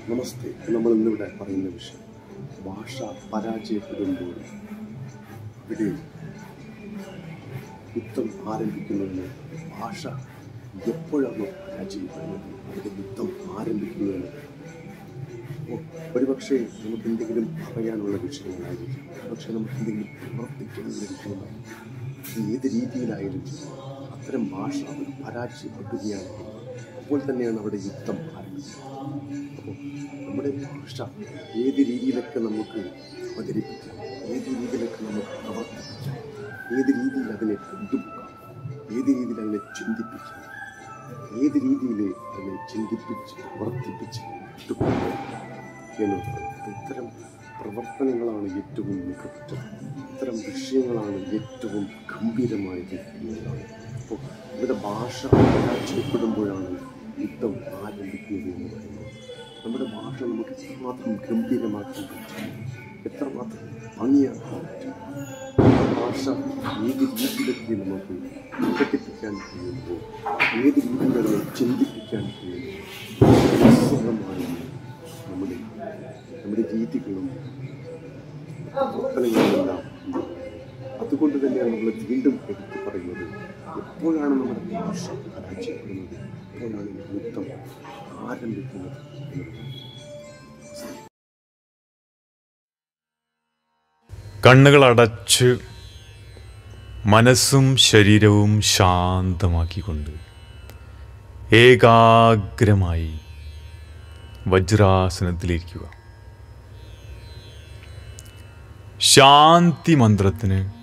നമസ്തേ നമ്മൾ ഇന്നിവിടെ പറയുന്ന വിഷയം ഭാഷ പരാജയപ്പെടുമ്പോൾ ഇവിടെ യുദ്ധം ആരംഭിക്കുന്നതിന് ഭാഷ എപ്പോഴാണ് പരാജയപ്പെടുന്നത് അവിടെ യുദ്ധം ആരംഭിക്കുന്നതിന് അപ്പോൾ ഒരുപക്ഷെ നമുക്ക് എന്തെങ്കിലും പറയാനുള്ള വിഷയങ്ങളായിരിക്കും പക്ഷെ നമുക്ക് എന്തെങ്കിലും പ്രവർത്തിക്കാനുള്ള വിഷയമായിരിക്കും ഇത് ഏത് രീതിയിലായാലും ശരി, അത്തരം ഭാഷ അവർ പരാജയപ്പെടുകയാണെങ്കിൽ അപ്പോൾ തന്നെയാണ് അവിടെ യുദ്ധം ആരംഭിക്കുന്നത് അപ്പോൾ നമ്മുടെ ഭാഷ ഏത് രീതിയിലൊക്കെ നമുക്ക് അവതരിപ്പിക്കാം ഏത് രീതിയിലൊക്കെ നമുക്ക് പ്രവർത്തിപ്പിക്കാം ഏത് രീതിയിൽ അതിനെ കൊണ്ടുപോകാം ഏത് രീതിയിൽ അതിനെ ചിന്തിപ്പിക്കാം ഏത് രീതിയിൽ അതിനെ ചിന്തിപ്പിച്ച് പ്രവർത്തിപ്പിച്ച് കൊണ്ടുപോകാം എന്നുള്ളത് അപ്പോൾ ഇത്തരം പ്രവർത്തനങ്ങളാണ് ഏറ്റവും മികച്ചത് ഇത്തരം വിഷയങ്ങളാണ് ഏറ്റവും ഗംഭീരമായത് എന്നുള്ളതാണ് അപ്പോൾ ഇവിടെ ഭാഷ പരാജയപ്പെടുമ്പോഴാണ് യുദ്ധം ആരംഭിക്കുന്നത് എന്ന് പറയുന്നത് നമ്മുടെ ഭാഷ നമുക്ക് എത്രമാത്രം ഗംഭീരമാക്കാൻ പറ്റും എത്രമാത്രം ഭംഗിയാക്കാൻ പറ്റും നമ്മുടെ ഭാഷ ഏത് രീതിയിലൊക്കെ നമുക്ക് പ്രകടിപ്പിക്കാൻ കഴിയുമ്പോൾ ഏത് രീതിയിൽ അതിനെ ചിന്തിപ്പിക്കാൻ കഴിയുമ്പോൾ നിസ്സംഗമായി നമ്മുടെ നമ്മുടെ രീതികളും പ്രവർത്തനങ്ങളുമെല്ലാം അതുകൊണ്ട് തന്നെയാണ് നമ്മൾ വീണ്ടും എടുത്തു പറയുന്നത് എപ്പോഴാണ് നമ്മുടെ ഭാഷ പരാജയപ്പെടുന്നത് എപ്പോഴാണ് യുദ്ധം ആരംഭിക്കുന്നത് എന്നുള്ളത് കണ്ണുകൾ അടച്ച് മനസ്സും ശരീരവും ശാന്തമാക്കിക്കൊണ്ട് ഏകാഗ്രമായി വജ്രാസനത്തിലിരിക്കുക ശാന്തി മന്ത്രത്തിന്